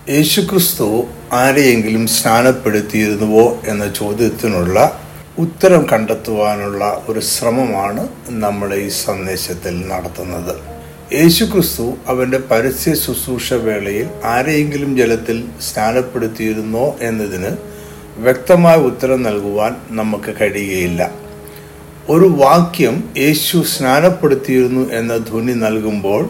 യേശുക്രിസ്തു ആരെയെങ്കിലും സ്നാനപ്പെടുത്തിയിരുന്നുവോ എന്ന ചോദ്യത്തിനുള്ള ഉത്തരം കണ്ടെത്തുവാനുള്ള ഒരു ശ്രമമാണ് നമ്മൾ ഈ സന്ദേശത്തിൽ നടത്തുന്നത് യേശുക്രിസ്തു അവന്റെ പരസ്യ ശുശ്രൂഷ വേളയിൽ ആരെയെങ്കിലും ജലത്തിൽ സ്നാനപ്പെടുത്തിയിരുന്നോ എന്നതിന് വ്യക്തമായ ഉത്തരം നൽകുവാൻ നമുക്ക് കഴിയുകയില്ല ഒരു വാക്യം യേശു സ്നാനപ്പെടുത്തിയിരുന്നു എന്ന ധ്വനി നൽകുമ്പോൾ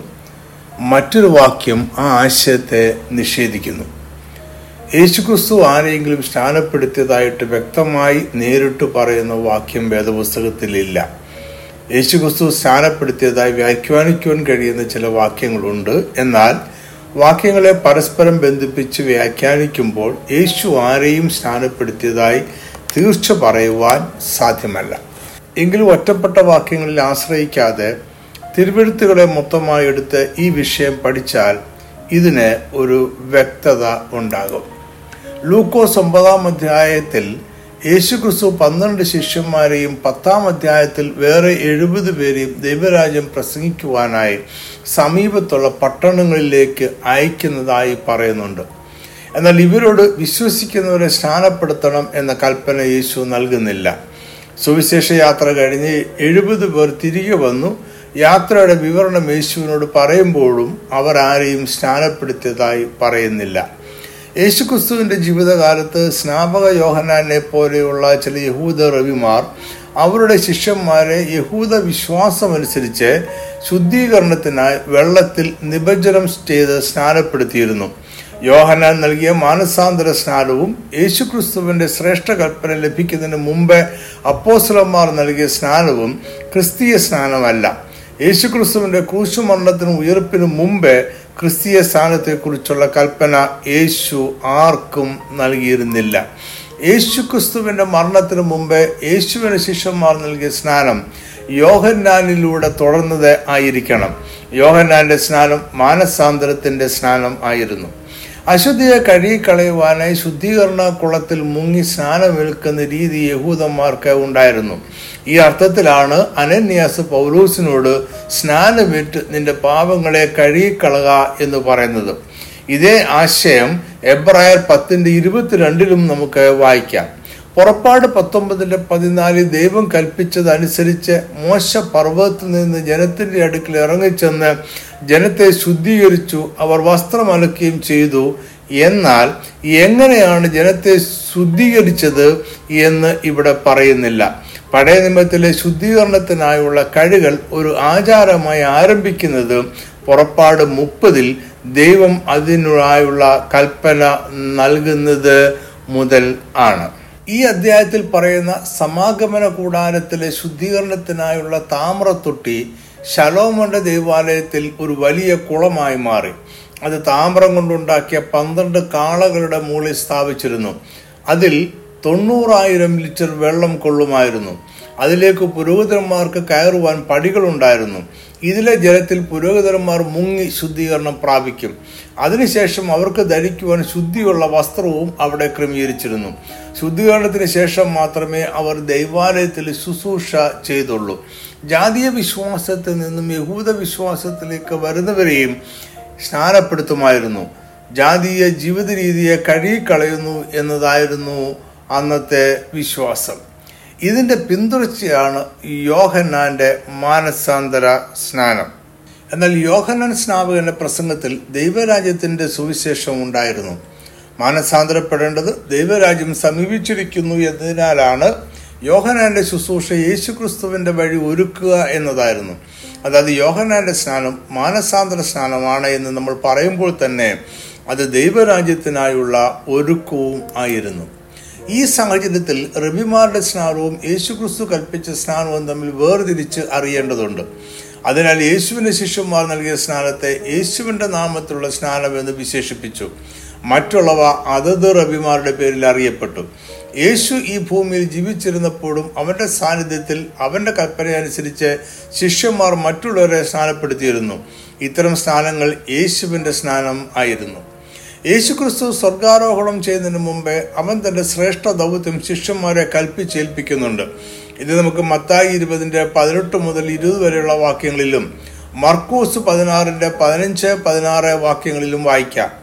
മറ്റൊരു വാക്യം ആ ആശയത്തെ നിഷേധിക്കുന്നു യേശുക്രിസ്തു ആരെയെങ്കിലും സ്നാനപ്പെടുത്തിയതായിട്ട് വ്യക്തമായി നേരിട്ട് പറയുന്ന വാക്യം വേദപുസ്തകത്തിലില്ല യേശുക്രിസ്തു സ്നാനപ്പെടുത്തിയതായി വ്യാഖ്യാനിക്കുവാൻ കഴിയുന്ന ചില വാക്യങ്ങളുണ്ട് എന്നാൽ വാക്യങ്ങളെ പരസ്പരം ബന്ധിപ്പിച്ച് വ്യാഖ്യാനിക്കുമ്പോൾ യേശു ആരെയും സ്നാനപ്പെടുത്തിയതായി തീർച്ച പറയുവാൻ സാധ്യമല്ല എങ്കിലും ഒറ്റപ്പെട്ട വാക്യങ്ങളിൽ ആശ്രയിക്കാതെ തിരുവെഴുത്തുകളെ മൊത്തമായി എടുത്ത് ഈ വിഷയം പഠിച്ചാൽ ഇതിന് ഒരു വ്യക്തത ഉണ്ടാകും ലൂക്കോസ് ഒമ്പതാം അധ്യായത്തിൽ യേശുക്രിസ്തു പന്ത്രണ്ട് ശിഷ്യന്മാരെയും പത്താം അധ്യായത്തിൽ വേറെ എഴുപത് പേരെയും ദൈവരാജ്യം പ്രസംഗിക്കുവാനായി സമീപത്തുള്ള പട്ടണങ്ങളിലേക്ക് അയക്കുന്നതായി പറയുന്നുണ്ട് എന്നാൽ ഇവരോട് വിശ്വസിക്കുന്നവരെ സ്നാനപ്പെടുത്തണം എന്ന കൽപ്പന യേശു നൽകുന്നില്ല സുവിശേഷ യാത്ര കഴിഞ്ഞ് എഴുപത് പേർ തിരികെ വന്നു യാത്രയുടെ വിവരണം യേശുവിനോട് പറയുമ്പോഴും അവർ ആരെയും സ്നാനപ്പെടുത്തിയതായി പറയുന്നില്ല യേശുക്രിസ്തുവിന്റെ ജീവിതകാലത്ത് സ്നാപക യോഹനാനെ പോലെയുള്ള ചില യഹൂദ റവിമാർ അവരുടെ ശിഷ്യന്മാരെ യഹൂദ വിശ്വാസമനുസരിച്ച് ശുദ്ധീകരണത്തിനായി വെള്ളത്തിൽ നിബജ്ജനം ചെയ്ത് സ്നാനപ്പെടുത്തിയിരുന്നു യോഹനാൻ നൽകിയ മാനസാന്തര സ്നാനവും യേശുക്രിസ്തുവിന്റെ ശ്രേഷ്ഠ കൽപ്പന ലഭിക്കുന്നതിന് മുമ്പ് അപ്പോസ്ലന്മാർ നൽകിയ സ്നാനവും ക്രിസ്തീയ സ്നാനമല്ല യേശുക്രിസ്തുവിന്റെ ക്രൂശുമരണത്തിനും ഉയർപ്പിനും മുമ്പ് ക്രിസ്തീയ സ്ഥാനത്തെക്കുറിച്ചുള്ള കൽപ്പന യേശു ആർക്കും നൽകിയിരുന്നില്ല യേശുക്രിസ്തുവിന്റെ മരണത്തിന് മുമ്പ് യേശുവിന് ശിഷ്യന്മാർ നൽകിയ സ്നാനം യോഹന്നാനിലൂടെ തുടർന്നത് ആയിരിക്കണം യോഹന്നാന്റെ സ്നാനം മാനസാന്തരത്തിന്റെ സ്നാനം ആയിരുന്നു അശുദ്ധിയെ കഴുകിക്കളയുവാനായി ശുദ്ധീകരണ കുളത്തിൽ മുങ്ങി സ്നാനമേൽക്കുന്ന രീതി യഹൂദന്മാർക്ക് ഉണ്ടായിരുന്നു ഈ അർത്ഥത്തിലാണ് അനന്യാസ് പൗലൂസിനോട് സ്നാനമേറ്റ് നിന്റെ പാപങ്ങളെ കഴുകിക്കളക എന്ന് പറയുന്നത് ഇതേ ആശയം എബ്രായർ പത്തിന്റെ ഇരുപത്തിരണ്ടിലും നമുക്ക് വായിക്കാം പുറപ്പാട് പത്തൊമ്പതിന്റെ പതിനാലിൽ ദൈവം കൽപ്പിച്ചതനുസരിച്ച് മോശ പർവ്വതത്തിൽ നിന്ന് ജനത്തിന്റെ അടുക്കൽ ഇറങ്ങിച്ചെന്ന് ജനത്തെ ശുദ്ധീകരിച്ചു അവർ വസ്ത്രം അലക്കുകയും ചെയ്തു എന്നാൽ എങ്ങനെയാണ് ജനത്തെ ശുദ്ധീകരിച്ചത് എന്ന് ഇവിടെ പറയുന്നില്ല പഴയ നിയമത്തിലെ ശുദ്ധീകരണത്തിനായുള്ള കഴികൾ ഒരു ആചാരമായി ആരംഭിക്കുന്നത് പുറപ്പാട് മുപ്പതിൽ ദൈവം അതിനായുള്ള കൽപ്പന നൽകുന്നത് മുതൽ ആണ് ഈ അധ്യായത്തിൽ പറയുന്ന സമാഗമന കൂടാരത്തിലെ ശുദ്ധീകരണത്തിനായുള്ള താമ്രത്തൊട്ടി ശലോമന്റെ ദേവാലയത്തിൽ ഒരു വലിയ കുളമായി മാറി അത് താമ്രം കൊണ്ടുണ്ടാക്കിയ പന്ത്രണ്ട് കാളകളുടെ മുകളിൽ സ്ഥാപിച്ചിരുന്നു അതിൽ തൊണ്ണൂറായിരം ലിറ്റർ വെള്ളം കൊള്ളുമായിരുന്നു അതിലേക്ക് പുരോഹിതന്മാർക്ക് കയറുവാൻ പടികളുണ്ടായിരുന്നു ഇതിലെ ജലത്തിൽ പുരോഹിതന്മാർ മുങ്ങി ശുദ്ധീകരണം പ്രാപിക്കും അതിനുശേഷം അവർക്ക് ധരിക്കുവാൻ ശുദ്ധിയുള്ള വസ്ത്രവും അവിടെ ക്രമീകരിച്ചിരുന്നു ശുദ്ധീകരണത്തിന് ശേഷം മാത്രമേ അവർ ദൈവാലയത്തിൽ ശുശ്രൂഷ ചെയ്തുള്ളൂ ജാതീയ വിശ്വാസത്തിൽ നിന്നും യഹൂദ വിശ്വാസത്തിലേക്ക് വരുന്നവരെയും സ്നാനപ്പെടുത്തുമായിരുന്നു ജാതീയ ജീവിത രീതിയെ കഴുകിക്കളയുന്നു എന്നതായിരുന്നു അന്നത്തെ വിശ്വാസം ഇതിന്റെ പിന്തുടർച്ചയാണ് യോഹന്നാന്റെ മാനസാന്തര സ്നാനം എന്നാൽ യോഹന്നാൻ സ്നാപകന്റെ പ്രസംഗത്തിൽ ദൈവരാജ്യത്തിന്റെ സുവിശേഷം ഉണ്ടായിരുന്നു മാനസാന്തരപ്പെടേണ്ടത് ദൈവരാജ്യം സമീപിച്ചിരിക്കുന്നു എന്നതിനാലാണ് യോഹനാന്റെ ശുശ്രൂഷ യേശുക്രിസ്തുവിന്റെ വഴി ഒരുക്കുക എന്നതായിരുന്നു അതായത് യോഹനാന്റെ സ്നാനം മാനസാന്തര സ്നാനമാണ് എന്ന് നമ്മൾ പറയുമ്പോൾ തന്നെ അത് ദൈവരാജ്യത്തിനായുള്ള ഒരുക്കവും ആയിരുന്നു ഈ സാഹചര്യത്തിൽ റബിമാരുടെ സ്നാനവും യേശുക്രിസ്തു കൽപ്പിച്ച സ്നാനവും തമ്മിൽ വേർതിരിച്ച് അറിയേണ്ടതുണ്ട് അതിനാൽ യേശുവിന്റെ ശിഷ്യന്മാർ നൽകിയ സ്നാനത്തെ യേശുവിന്റെ നാമത്തിലുള്ള സ്നാനം എന്ന് വിശേഷിപ്പിച്ചു മറ്റുള്ളവ അതത് റബിമാരുടെ പേരിൽ അറിയപ്പെട്ടു യേശു ഈ ഭൂമിയിൽ ജീവിച്ചിരുന്നപ്പോഴും അവന്റെ സാന്നിധ്യത്തിൽ അവന്റെ കൽപ്പനയനുസരിച്ച് ശിഷ്യന്മാർ മറ്റുള്ളവരെ സ്നാനപ്പെടുത്തിയിരുന്നു ഇത്തരം സ്നാനങ്ങൾ യേശുവിന്റെ സ്നാനം ആയിരുന്നു യേശുക്രിസ്തു സ്വർഗാരോഹണം ചെയ്യുന്നതിന് മുമ്പേ അവൻ തന്റെ ശ്രേഷ്ഠ ദൗത്യം ശിഷ്യന്മാരെ കൽപ്പിച്ചേൽപ്പിക്കുന്നുണ്ട് ഇത് നമുക്ക് മത്തായി ഇരുപതിന്റെ പതിനെട്ട് മുതൽ ഇരുപത് വരെയുള്ള വാക്യങ്ങളിലും മർക്കൂസ് പതിനാറിന്റെ പതിനഞ്ച് പതിനാറ് വാക്യങ്ങളിലും വായിക്കാം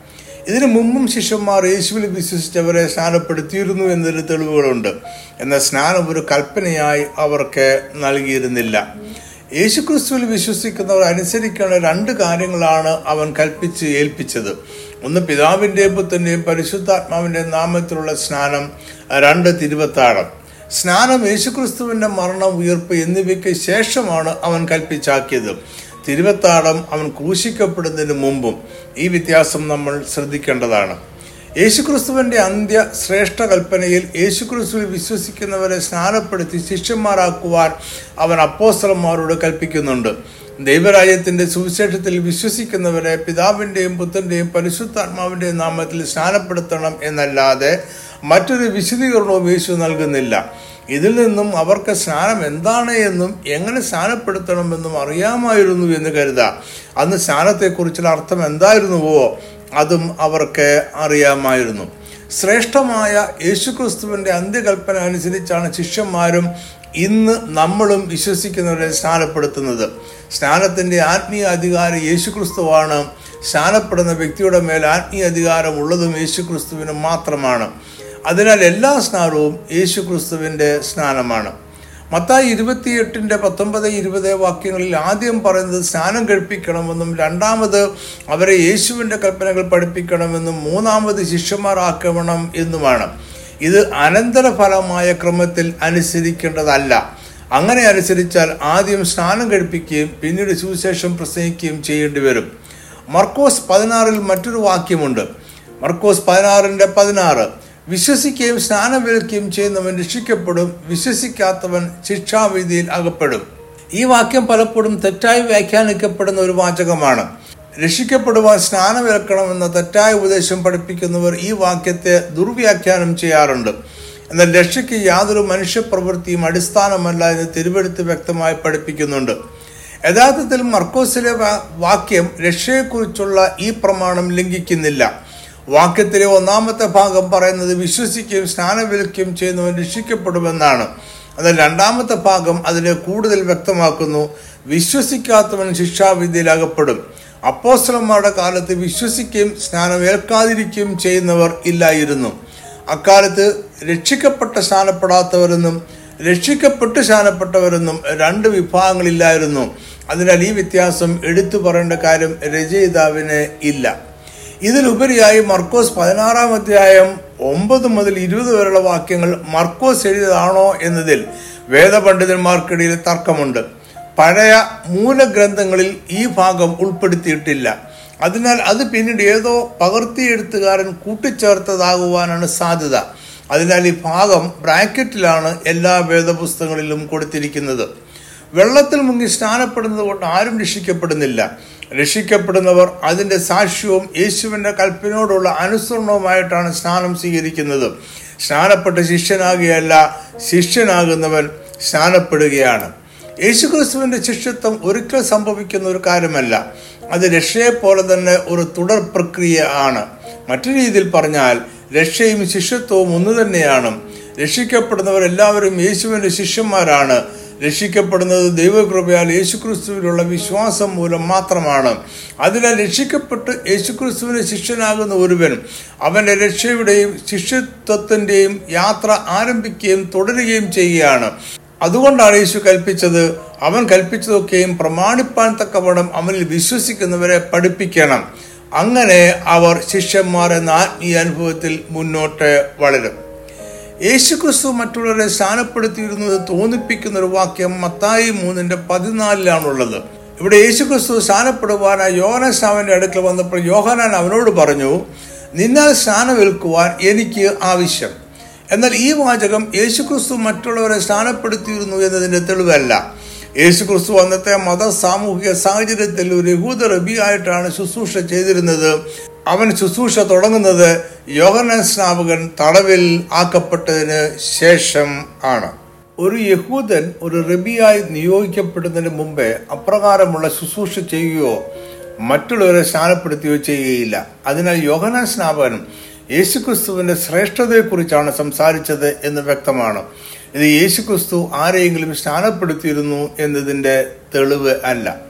ഇതിനു മുമ്പും ശിഷ്യന്മാർ യേശുവിൽ വിശ്വസിച്ചവരെ സ്നാനപ്പെടുത്തിയിരുന്നു എന്നതിന് തെളിവുകളുണ്ട് എന്നാൽ സ്നാനം ഒരു കൽപ്പനയായി അവർക്ക് നൽകിയിരുന്നില്ല യേശുക്രിസ്തുവിൽ വിശ്വസിക്കുന്നവർ അനുസരിക്കേണ്ട രണ്ട് കാര്യങ്ങളാണ് അവൻ കൽപ്പിച്ച് ഏൽപ്പിച്ചത് ഒന്ന് പിതാവിൻ്റെയും പുത്രൻ്റെയും പരിശുദ്ധാത്മാവിൻ്റെയും നാമത്തിലുള്ള സ്നാനം രണ്ട് തിരുവത്താഴം സ്നാനം യേശുക്രിസ്തുവിന്റെ മരണം ഉയർപ്പ് എന്നിവയ്ക്ക് ശേഷമാണ് അവൻ കൽപ്പിച്ചാക്കിയത് തിരുവത്താടം അവൻ ക്രൂശിക്കപ്പെടുന്നതിന് മുമ്പും ഈ വ്യത്യാസം നമ്മൾ ശ്രദ്ധിക്കേണ്ടതാണ് യേശുക്രിസ്തുവിന്റെ അന്ത്യ ശ്രേഷ്ഠ കൽപ്പനയിൽ യേശുക്രിസ്തുവിൽ വിശ്വസിക്കുന്നവരെ സ്നാനപ്പെടുത്തി ശിഷ്യന്മാരാക്കുവാൻ അവൻ അപ്പോസ്തലന്മാരോട് കൽപ്പിക്കുന്നുണ്ട് ദൈവരാജ്യത്തിന്റെ സുവിശേഷത്തിൽ വിശ്വസിക്കുന്നവരെ പിതാവിന്റെയും പുത്രന്റെയും പരിശുദ്ധാത്മാവിന്റെയും നാമത്തിൽ സ്നാനപ്പെടുത്തണം എന്നല്ലാതെ മറ്റൊരു വിശദീകരണവും യേശു നൽകുന്നില്ല ഇതിൽ നിന്നും അവർക്ക് സ്നാനം എന്താണ് എന്നും എങ്ങനെ സ്നാനപ്പെടുത്തണമെന്നും അറിയാമായിരുന്നു എന്ന് കരുതാം അന്ന് സ്നാനത്തെക്കുറിച്ചുള്ള അർത്ഥം എന്തായിരുന്നുവോ അതും അവർക്ക് അറിയാമായിരുന്നു ശ്രേഷ്ഠമായ യേശുക്രിസ്തുവിന്റെ അന്ത്യകൽപ്പന അനുസരിച്ചാണ് ശിഷ്യന്മാരും ഇന്ന് നമ്മളും വിശ്വസിക്കുന്നവരെ സ്നാനപ്പെടുത്തുന്നത് സ്നാനത്തിന്റെ ആത്മീയ അധികാരം യേശുക്രിസ്തുവാണ് സ്നാനപ്പെടുന്ന വ്യക്തിയുടെ മേൽ ആത്മീയ അധികാരം ഉള്ളതും യേശുക്രിസ്തുവിന് മാത്രമാണ് അതിനാൽ എല്ലാ സ്നാനവും യേശുക്രിസ്തുവിന്റെ സ്നാനമാണ് മത്തായി ഇരുപത്തിയെട്ടിന്റെ പത്തൊമ്പത് ഇരുപത് വാക്യങ്ങളിൽ ആദ്യം പറയുന്നത് സ്നാനം കഴിപ്പിക്കണമെന്നും രണ്ടാമത് അവരെ യേശുവിന്റെ കൽപ്പനകൾ പഠിപ്പിക്കണമെന്നും മൂന്നാമത് ശിഷ്യന്മാരാക്കണം എന്നുമാണ് ഇത് അനന്തരഫലമായ ക്രമത്തിൽ അനുസരിക്കേണ്ടതല്ല അങ്ങനെ അനുസരിച്ചാൽ ആദ്യം സ്നാനം കഴിപ്പിക്കുകയും പിന്നീട് സുവിശേഷം പ്രസംഗിക്കുകയും ചെയ്യേണ്ടി വരും മർക്കോസ് പതിനാറിൽ മറ്റൊരു വാക്യമുണ്ട് മർക്കോസ് പതിനാറിന്റെ പതിനാറ് വിശ്വസിക്കുകയും സ്നാനമേൽക്കുകയും ചെയ്യുന്നവൻ രക്ഷിക്കപ്പെടും വിശ്വസിക്കാത്തവൻ ശിക്ഷാവിധിയിൽ അകപ്പെടും ഈ വാക്യം പലപ്പോഴും തെറ്റായി വ്യാഖ്യാനിക്കപ്പെടുന്ന ഒരു വാചകമാണ് രക്ഷിക്കപ്പെടുവാൻ സ്നാനമേൽക്കണമെന്ന തെറ്റായ ഉപദേശം പഠിപ്പിക്കുന്നവർ ഈ വാക്യത്തെ ദുർവ്യാഖ്യാനം ചെയ്യാറുണ്ട് എന്നാൽ രക്ഷയ്ക്ക് യാതൊരു മനുഷ്യപ്രവൃത്തിയും അടിസ്ഥാനമല്ല എന്ന് തിരുവെടുത്ത് വ്യക്തമായി പഠിപ്പിക്കുന്നുണ്ട് യഥാർത്ഥത്തിൽ മർക്കോസിലെ വാക്യം രക്ഷയെക്കുറിച്ചുള്ള ഈ പ്രമാണം ലംഘിക്കുന്നില്ല വാക്യത്തിലെ ഒന്നാമത്തെ ഭാഗം പറയുന്നത് വിശ്വസിക്കുകയും സ്നാനവിൽക്കുകയും ചെയ്യുന്നവൻ രക്ഷിക്കപ്പെടുമെന്നാണ് എന്നാൽ രണ്ടാമത്തെ ഭാഗം അതിനെ കൂടുതൽ വ്യക്തമാക്കുന്നു വിശ്വസിക്കാത്തവൻ ശിക്ഷാവിധിയിൽ അകപ്പെടും അപ്പോസ്തലന്മാരുടെ കാലത്ത് വിശ്വസിക്കുകയും സ്നാനമേൽക്കാതിരിക്കുകയും ചെയ്യുന്നവർ ഇല്ലായിരുന്നു അക്കാലത്ത് രക്ഷിക്കപ്പെട്ട സ്നാനപ്പെടാത്തവരെന്നും രക്ഷിക്കപ്പെട്ട് സ്നാനപ്പെട്ടവരെന്നും രണ്ട് വിഭാഗങ്ങളില്ലായിരുന്നു അതിനാൽ ഈ വ്യത്യാസം എടുത്തു പറയേണ്ട കാര്യം രചയിതാവിന് ഇല്ല ഇതിലുപരിയായി മർക്കോസ് പതിനാറാം അധ്യായം ഒമ്പത് മുതൽ ഇരുപത് വരെയുള്ള വാക്യങ്ങൾ മർക്കോസ് എഴുതിയതാണോ എന്നതിൽ വേദപണ്ഡിതന്മാർക്കിടയിൽ തർക്കമുണ്ട് പഴയ മൂലഗ്രന്ഥങ്ങളിൽ ഈ ഭാഗം ഉൾപ്പെടുത്തിയിട്ടില്ല അതിനാൽ അത് പിന്നീട് ഏതോ പകർത്തിയെഴുത്തുകാരൻ കൂട്ടിച്ചേർത്തതാകുവാനാണ് സാധ്യത അതിനാൽ ഈ ഭാഗം ബ്രാക്കറ്റിലാണ് എല്ലാ വേദപുസ്തകങ്ങളിലും കൊടുത്തിരിക്കുന്നത് വെള്ളത്തിൽ മുങ്ങി സ്നാനപ്പെടുന്നത് കൊണ്ട് ആരും രക്ഷിക്കപ്പെടുന്നില്ല രക്ഷിക്കപ്പെടുന്നവർ അതിൻ്റെ സാക്ഷ്യവും യേശുവിൻ്റെ കൽപ്പനയോടുള്ള അനുസരണവുമായിട്ടാണ് സ്നാനം സ്വീകരിക്കുന്നത് സ്നാനപ്പെട്ട ശിഷ്യനാകുകയല്ല ശിഷ്യനാകുന്നവൻ സ്നാനപ്പെടുകയാണ് യേശുക്രിസ്തുവിന്റെ ശിഷ്യത്വം ഒരിക്കൽ സംഭവിക്കുന്ന ഒരു കാര്യമല്ല അത് രക്ഷയെപ്പോലെ തന്നെ ഒരു തുടർ പ്രക്രിയ ആണ് മറ്റു രീതിയിൽ പറഞ്ഞാൽ രക്ഷയും ശിഷ്യത്വവും ഒന്നു തന്നെയാണ് രക്ഷിക്കപ്പെടുന്നവർ എല്ലാവരും യേശുവിന്റെ ശിഷ്യന്മാരാണ് രക്ഷിക്കപ്പെടുന്നത് ദൈവകൃപയാൽ യേശുക്രിസ്തുവിലുള്ള വിശ്വാസം മൂലം മാത്രമാണ് അതിനാൽ രക്ഷിക്കപ്പെട്ട് യേശുക്രിസ്തുവിന് ശിഷ്യനാകുന്ന ഒരുവൻ അവന്റെ രക്ഷയുടെയും ശിഷ്യത്വത്തിന്റെയും യാത്ര ആരംഭിക്കുകയും തുടരുകയും ചെയ്യുകയാണ് അതുകൊണ്ടാണ് യേശു കൽപ്പിച്ചത് അവൻ കൽപ്പിച്ചതൊക്കെയും പ്രമാണിപ്പാൻ തക്കവണ്ണം അവനിൽ വിശ്വസിക്കുന്നവരെ പഠിപ്പിക്കണം അങ്ങനെ അവർ ശിഷ്യന്മാർ എന്ന ആത്മീയ അനുഭവത്തിൽ മുന്നോട്ട് വളരും യേശുക്രിസ്തു മറ്റുള്ളവരെ സ്ഥാനപ്പെടുത്തിയിരുന്നത് തോന്നിപ്പിക്കുന്ന ഒരു വാക്യം മത്തായി മൂന്നിന്റെ പതിനാലിലാണുള്ളത് ഇവിടെ യേശുക്രിസ്തു സ്ഥാനപ്പെടുവാനായി യോഹനസ്നാവിന്റെ അടുക്കൽ വന്നപ്പോൾ യോഹനാൻ അവനോട് പറഞ്ഞു നിന്നാൽ സ്ഥാനമേൽക്കുവാൻ എനിക്ക് ആവശ്യം എന്നാൽ ഈ വാചകം യേശുക്രിസ്തു മറ്റുള്ളവരെ സ്ഥാനപ്പെടുത്തിയിരുന്നു എന്നതിന്റെ തെളിവല്ല യേശുക്രിസ്തു അന്നത്തെ മത സാമൂഹിക സാഹചര്യത്തിൽ ഒരു യഹൂദ റബിയായിട്ടാണ് ശുശ്രൂഷ ചെയ്തിരുന്നത് അവൻ ശുശ്രൂഷ തുടങ്ങുന്നത് യോഹന സ്നാപകൻ തടവിൽ ആക്കപ്പെട്ടതിന് ശേഷം ആണ് ഒരു യഹൂദൻ ഒരു റബിയായി നിയോഗിക്കപ്പെടുന്നതിന് മുമ്പേ അപ്രകാരമുള്ള ശുശ്രൂഷ ചെയ്യുകയോ മറ്റുള്ളവരെ സ്നാനപ്പെടുത്തുകയോ ചെയ്യുകയില്ല അതിനാൽ യോഹന സ്നാപകൻ യേശുക്രിസ്തുവിന്റെ ശ്രേഷ്ഠതയെക്കുറിച്ചാണ് സംസാരിച്ചത് എന്ന് വ്യക്തമാണ് ഇത് യേശുക്രിസ്തു ആരെയെങ്കിലും സ്നാനപ്പെടുത്തിയിരുന്നു എന്നതിന്റെ തെളിവ് അല്ല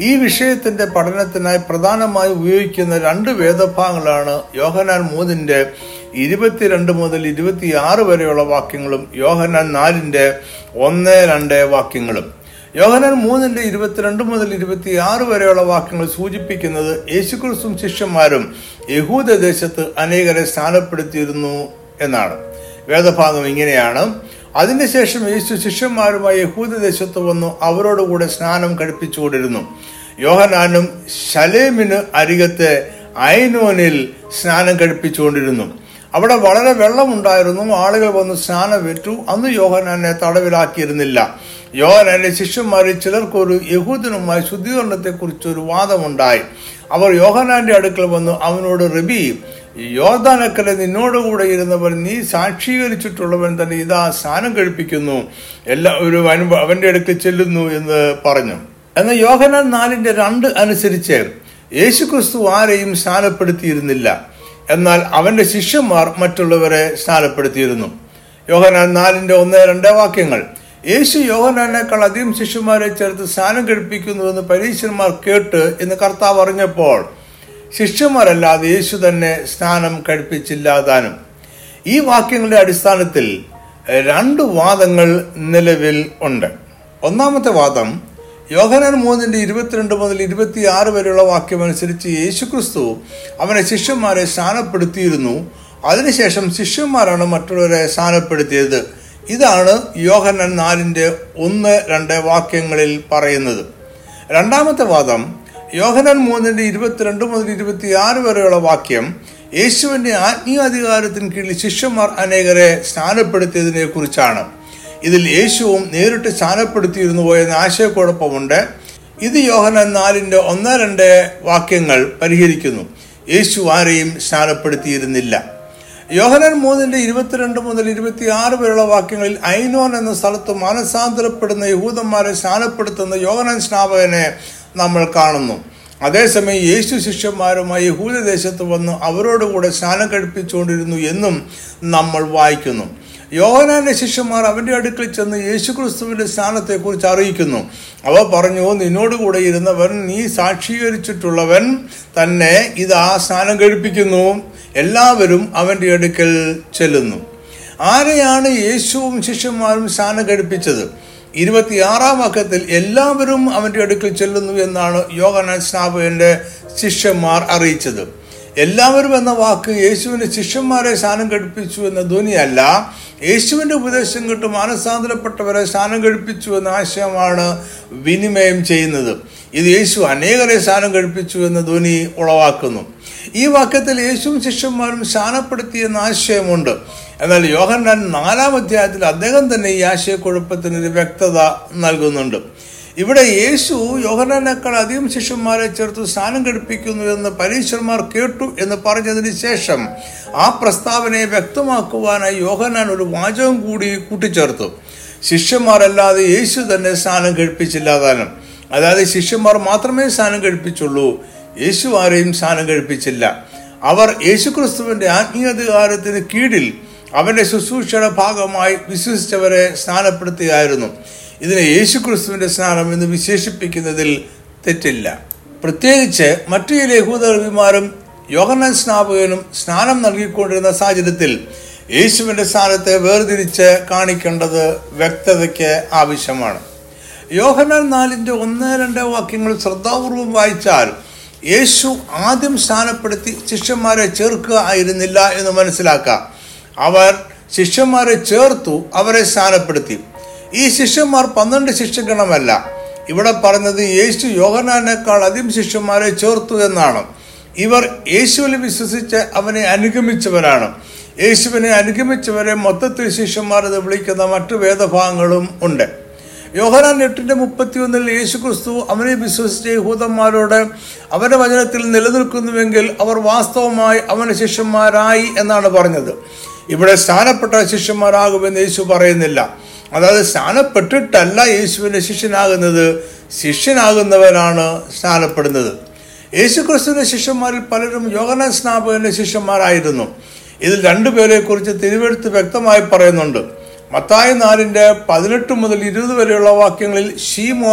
ഈ വിഷയത്തിന്റെ പഠനത്തിനായി പ്രധാനമായി ഉപയോഗിക്കുന്ന രണ്ട് വേദഭാഗങ്ങളാണ് യോഹനാൻ മൂന്നിന്റെ ഇരുപത്തിരണ്ട് മുതൽ ഇരുപത്തിയാറ് വരെയുള്ള വാക്യങ്ങളും യോഹനാൻ നാലിന്റെ ഒന്ന് രണ്ട് വാക്യങ്ങളും യോഹനാൻ മൂന്നിന്റെ ഇരുപത്തിരണ്ട് മുതൽ ഇരുപത്തിയാറ് വരെയുള്ള വാക്യങ്ങൾ സൂചിപ്പിക്കുന്നത് യേശുക്രിസ്തും ശിഷ്യന്മാരും യഹൂദ ദേശത്ത് അനേകരെ സ്ഥാനപ്പെടുത്തിയിരുന്നു എന്നാണ് വേദഭാഗം ഇങ്ങനെയാണ് അതിനുശേഷം യേശു ശിഷ്യന്മാരുമായി യഹൂദദേശത്ത് വന്നു അവരോടുകൂടെ സ്നാനം കഴിപ്പിച്ചുകൊണ്ടിരുന്നു യോഹനാനും ശലേമിന് അരികത്തെ ഐനോനിൽ സ്നാനം കഴിപ്പിച്ചുകൊണ്ടിരുന്നു അവിടെ വളരെ വെള്ളമുണ്ടായിരുന്നു ആളുകൾ വന്ന് സ്നാനം വെറ്റു അന്ന് യോഹനാനെ തടവിലാക്കിയിരുന്നില്ല യോഹനാന്റെ ശിഷ്യന്മാരിൽ ചിലർക്കൊരു യഹൂദനുമായി ശുദ്ധീകരണത്തെക്കുറിച്ച് ഒരു വാദമുണ്ടായി അവർ യോഹനാന്റെ അടുക്കൽ വന്ന് അവനോട് റബി യോർദാനക്കലെ നിന്നോടുകൂടെ ഇരുന്നവൻ നീ സാക്ഷീകരിച്ചിട്ടുള്ളവൻ തന്നെ ഇതാ സ്നാനം കഴിപ്പിക്കുന്നു എല്ലാ ഒരു അനുഭവ അവന്റെ അടുക്കൽ ചെല്ലുന്നു എന്ന് പറഞ്ഞു എന്നാൽ യോഹനാൻ നാലിന്റെ രണ്ട് അനുസരിച്ച് യേശുക്രിസ്തു ആരെയും സ്നാനപ്പെടുത്തിയിരുന്നില്ല എന്നാൽ അവന്റെ ശിഷ്യന്മാർ മറ്റുള്ളവരെ സ്നാനപ്പെടുത്തിയിരുന്നു യോഹനാൻ നാലിന്റെ ഒന്ന് രണ്ട് വാക്യങ്ങൾ യേശു യോഹനാനേക്കാൾ അധികം ശിഷ്യന്മാരെ ചേർത്ത് സ്നാനം കഴിപ്പിക്കുന്നുവെന്ന് പരീശന്മാർ കേട്ട് എന്ന് കർത്താവ് അറിഞ്ഞപ്പോൾ ശിഷ്യന്മാരല്ലാതെ യേശു തന്നെ സ്നാനം കഴിപ്പിച്ചില്ലാതാനും ഈ വാക്യങ്ങളുടെ അടിസ്ഥാനത്തിൽ രണ്ട് വാദങ്ങൾ നിലവിൽ ഉണ്ട് ഒന്നാമത്തെ വാദം യോഹനാൻ മൂന്നിന്റെ ഇരുപത്തിരണ്ട് മുതൽ ഇരുപത്തിയാറ് വരെയുള്ള വാക്യമനുസരിച്ച് യേശുക്രിസ്തു അവനെ ശിഷ്യന്മാരെ സ്നാനപ്പെടുത്തിയിരുന്നു അതിനുശേഷം ശിഷ്യന്മാരാണ് മറ്റുള്ളവരെ സ്നാനപ്പെടുത്തിയത് ഇതാണ് യോഹന്നാൻ നാലിന്റെ ഒന്ന് രണ്ട് വാക്യങ്ങളിൽ പറയുന്നത് രണ്ടാമത്തെ വാദം യോഹനാൻ മൂന്നിന്റെ ഇരുപത്തിരണ്ട് മുതൽ ഇരുപത്തിയാറ് വരെയുള്ള വാക്യം യേശുവിന്റെ ആത്മീയാധികാരത്തിന് കീഴിൽ ശിഷ്യന്മാർ അനേകരെ സ്നാനപ്പെടുത്തിയതിനെ കുറിച്ചാണ് ഇതിൽ യേശുവും നേരിട്ട് സ്നാനപ്പെടുത്തിയിരുന്നുവോ എന്ന ആശയക്കുഴപ്പമുണ്ട് ഇത് യോഹനാൻ നാലിന്റെ ഒന്ന് രണ്ട് വാക്യങ്ങൾ പരിഹരിക്കുന്നു യേശു ആരെയും സ്നാനപ്പെടുത്തിയിരുന്നില്ല യോഹനാൻ മൂന്നിന്റെ ഇരുപത്തിരണ്ട് മുതൽ ഇരുപത്തിയാറ് വരെയുള്ള വാക്യങ്ങളിൽ ഐനോൻ എന്ന സ്ഥലത്ത് മാനസാന്തരപ്പെടുന്ന യഹൂദന്മാരെ സ്നാനപ്പെടുത്തുന്ന യോഹനാൻ സ്നാപകനെ നമ്മൾ കാണുന്നു അതേസമയം യേശു ശിഷ്യന്മാരുമായി യഹൂദദേശത്ത് വന്ന് അവരോടുകൂടെ സ്നാനം കഴിപ്പിച്ചുകൊണ്ടിരുന്നു എന്നും നമ്മൾ വായിക്കുന്നു യോഹനാന്റെ ശിഷ്യന്മാർ അവന്റെ അടുക്കൽ ചെന്ന് യേശുക്രിസ്തുവിന്റെ സ്ഥാനത്തെക്കുറിച്ച് അറിയിക്കുന്നു അവ പറഞ്ഞു നിന്നോടുകൂടെ ഇരുന്നവൻ നീ സാക്ഷീകരിച്ചിട്ടുള്ളവൻ തന്നെ ഇതാ സ്നാനം കഴിപ്പിക്കുന്നു എല്ലാവരും അവന്റെ അടുക്കൽ ചെല്ലുന്നു ആരെയാണ് യേശുവും ശിഷ്യന്മാരും സ്നാനം കഴിപ്പിച്ചത് ഇരുപത്തിയാറാം വാക്യത്തിൽ എല്ലാവരും അവന്റെ അടുക്കൽ ചെല്ലുന്നു എന്നാണ് യോഗനാൻ സ്നാപകന്റെ ശിഷ്യന്മാർ അറിയിച്ചത് എല്ലാവരും എന്ന വാക്ക് യേശുവിന്റെ ശിഷ്യന്മാരെ സ്നാനം കഴിപ്പിച്ചു എന്ന ധ്വനിയല്ല യേശുവിന്റെ ഉപദേശം കേട്ട് മാനസാന്തരപ്പെട്ടവരെ സ്നാനം കഴിപ്പിച്ചു എന്ന ആശയമാണ് വിനിമയം ചെയ്യുന്നത് ഇത് യേശു അനേകരെ സ്നാനം കഴിപ്പിച്ചു എന്ന ധ്വനി ഉളവാക്കുന്നു ഈ വാക്യത്തിൽ യേശുവും ശിഷ്യന്മാരും സ്നാനപ്പെടുത്തിയെന്ന ആശയമുണ്ട് എന്നാൽ യോഹന്നാൻ നാലാം അധ്യായത്തിൽ അദ്ദേഹം തന്നെ ഈ ആശയക്കുഴപ്പത്തിനൊരു വ്യക്തത നൽകുന്നുണ്ട് ഇവിടെ യേശു യോഹനാനേക്കാൾ അധികം ശിഷ്യന്മാരെ ചേർത്ത് സ്നാനം കഴിപ്പിക്കുന്നു എന്ന് പരീശ്വരന്മാർ കേട്ടു എന്ന് പറഞ്ഞതിന് ശേഷം ആ പ്രസ്താവനയെ വ്യക്തമാക്കുവാനായി യോഹനാൻ ഒരു വാചകം കൂടി കൂട്ടിച്ചേർത്തു ശിഷ്യന്മാരല്ലാതെ യേശു തന്നെ സ്നാനം കഴിപ്പിച്ചില്ലാതാനും അതായത് ശിഷ്യന്മാർ മാത്രമേ സ്നാനം കഴിപ്പിച്ചുള്ളൂ യേശു ആരെയും സ്നാനം കഴിപ്പിച്ചില്ല അവർ യേശുക്രിസ്തുവിന്റെ ആത്മീയാധികാരത്തിന് കീഴിൽ അവന്റെ ശുശ്രൂഷയുടെ ഭാഗമായി വിശ്വസിച്ചവരെ സ്നാനപ്പെടുത്തുകയായിരുന്നു ഇതിനെ യേശുക്രിസ്തുവിന്റെ സ്നാനം എന്ന് വിശേഷിപ്പിക്കുന്നതിൽ തെറ്റില്ല പ്രത്യേകിച്ച് മറ്റു ചില യഹൂദർവിമാരും യോഹന്നാൻ സ്നാപകനും സ്നാനം നൽകിക്കൊണ്ടിരുന്ന സാഹചര്യത്തിൽ യേശുവിന്റെ സ്ഥാനത്തെ വേർതിരിച്ച് കാണിക്കേണ്ടത് വ്യക്തതയ്ക്ക് ആവശ്യമാണ് യോഹന്നാൻ നാലിന്റെ ഒന്ന് രണ്ട് വാക്യങ്ങൾ ശ്രദ്ധാപൂർവം വായിച്ചാൽ യേശു ആദ്യം സ്ഥാനപ്പെടുത്തി ശിഷ്യന്മാരെ ചേർക്കുക ആയിരുന്നില്ല എന്ന് മനസ്സിലാക്കാം അവർ ശിഷ്യന്മാരെ ചേർത്തു അവരെ സ്ഥാനപ്പെടുത്തി ഈ ശിഷ്യന്മാർ പന്ത്രണ്ട് ശിഷ്യഗണമല്ല ഇവിടെ പറഞ്ഞത് യേശു യോഹനാനേക്കാൾ അധികം ശിഷ്യന്മാരെ ചേർത്തു എന്നാണ് ഇവർ യേശുവിൽ വിശ്വസിച്ച് അവനെ അനുഗമിച്ചവരാണ് യേശുവിനെ അനുഗമിച്ചവരെ മൊത്തത്തിൽ ശിഷ്യന്മാർ എന്ന് വിളിക്കുന്ന മറ്റു വേദഭാഗങ്ങളും ഉണ്ട് യോഹനാൻ എട്ടിന്റെ മുപ്പത്തി ഒന്നിൽ യേശു ക്രിസ്തു അവനെ വിശ്വസിച്ച യഹൂദന്മാരോട് അവന്റെ വചനത്തിൽ നിലനിൽക്കുന്നുവെങ്കിൽ അവർ വാസ്തവമായി അവന്റെ ശിഷ്യന്മാരായി എന്നാണ് പറഞ്ഞത് ഇവിടെ സ്ഥാനപ്പെട്ട ശിഷ്യന്മാരാകുമെന്ന് യേശു പറയുന്നില്ല അതായത് സ്ഥാനപ്പെട്ടിട്ടല്ല യേശുവിന്റെ ശിഷ്യനാകുന്നത് ശിഷ്യനാകുന്നവരാണ് സ്ഥാനപ്പെടുന്നത് യേശു ക്രിസ്തുവിന്റെ ശിഷ്യന്മാരിൽ പലരും യോഗനാൻ സ്നാപകന്റെ ശിഷ്യന്മാരായിരുന്നു ഇതിൽ രണ്ടുപേരെ കുറിച്ച് തിരുവെടുത്ത് വ്യക്തമായി പറയുന്നുണ്ട് മത്തായി നാലിന്റെ പതിനെട്ട് മുതൽ ഇരുപത് വരെയുള്ള വാക്യങ്ങളിൽ ഷീമോൻ